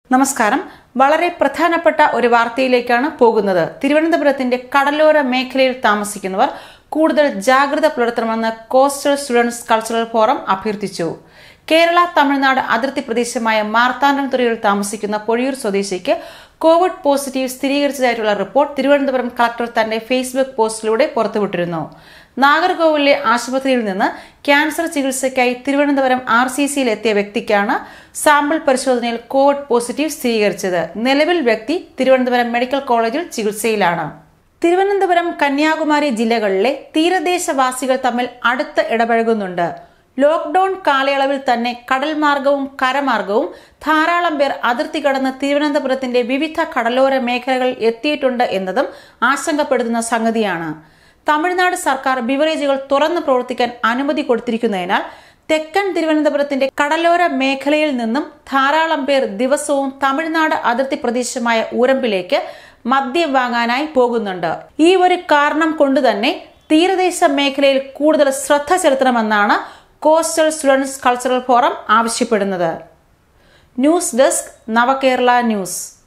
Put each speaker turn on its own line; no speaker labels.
നമസ്കാരം വളരെ പ്രധാനപ്പെട്ട ഒരു വാർത്തയിലേക്കാണ് പോകുന്നത് തിരുവനന്തപുരത്തിന്റെ കടലോര മേഖലയിൽ താമസിക്കുന്നവർ കൂടുതൽ ജാഗ്രത പുലർത്തണമെന്ന് കോസ്റ്റൽ സ്റ്റുഡൻസ് കൾച്ചറൽ ഫോറം അഭ്യർത്ഥിച്ചു കേരള തമിഴ്നാട് അതിർത്തി പ്രദേശമായ മാർത്താണ്ഡൻതുറയിൽ താമസിക്കുന്ന പൊഴിയൂർ സ്വദേശിക്ക് കോവിഡ് പോസിറ്റീവ് സ്ഥിരീകരിച്ചതായിട്ടുള്ള റിപ്പോർട്ട് തിരുവനന്തപുരം കളക്ടർ തന്റെ ഫേസ്ബുക്ക് പോസ്റ്റിലൂടെ പുറത്തുവിട്ടിരുന്നു നാഗർകോവിലെ ആശുപത്രിയിൽ നിന്ന് ക്യാൻസർ ചികിത്സയ്ക്കായി തിരുവനന്തപുരം ആർ സി സിയിൽ എത്തിയ വ്യക്തിക്കാണ് സാമ്പിൾ പരിശോധനയിൽ കോവിഡ് പോസിറ്റീവ് സ്ഥിരീകരിച്ചത് നിലവിൽ വ്യക്തി തിരുവനന്തപുരം മെഡിക്കൽ കോളേജിൽ ചികിത്സയിലാണ് തിരുവനന്തപുരം കന്യാകുമാരി ജില്ലകളിലെ തീരദേശവാസികൾ തമ്മിൽ അടുത്ത് ഇടപഴകുന്നുണ്ട് ലോക്ക്ഡൌൺ കാലയളവിൽ തന്നെ കടൽ മാർഗവും കരമാർഗവും ധാരാളം പേർ അതിർത്തി കടന്ന് തിരുവനന്തപുരത്തിന്റെ വിവിധ കടലോര മേഖലകളിൽ എത്തിയിട്ടുണ്ട് എന്നതും ആശങ്കപ്പെടുത്തുന്ന സംഗതിയാണ് തമിഴ്നാട് സർക്കാർ ബിവറേജുകൾ തുറന്നു പ്രവർത്തിക്കാൻ അനുമതി കൊടുത്തിരിക്കുന്നതിനാൽ തെക്കൻ തിരുവനന്തപുരത്തിന്റെ കടലോര മേഖലയിൽ നിന്നും ധാരാളം പേർ ദിവസവും തമിഴ്നാട് അതിർത്തി പ്രദേശമായ ഊരമ്പിലേക്ക് മദ്യം വാങ്ങാനായി പോകുന്നുണ്ട് ഈ ഒരു കാരണം കൊണ്ടുതന്നെ തീരദേശ മേഖലയിൽ കൂടുതൽ ശ്രദ്ധ ചെലുത്തണമെന്നാണ് കോസ്റ്റൽ സ്റ്റുഡൻസ് കൾച്ചറൽ ഫോറം ആവശ്യപ്പെടുന്നത് ന്യൂസ് ഡെസ്ക് നവകേരള ന്യൂസ്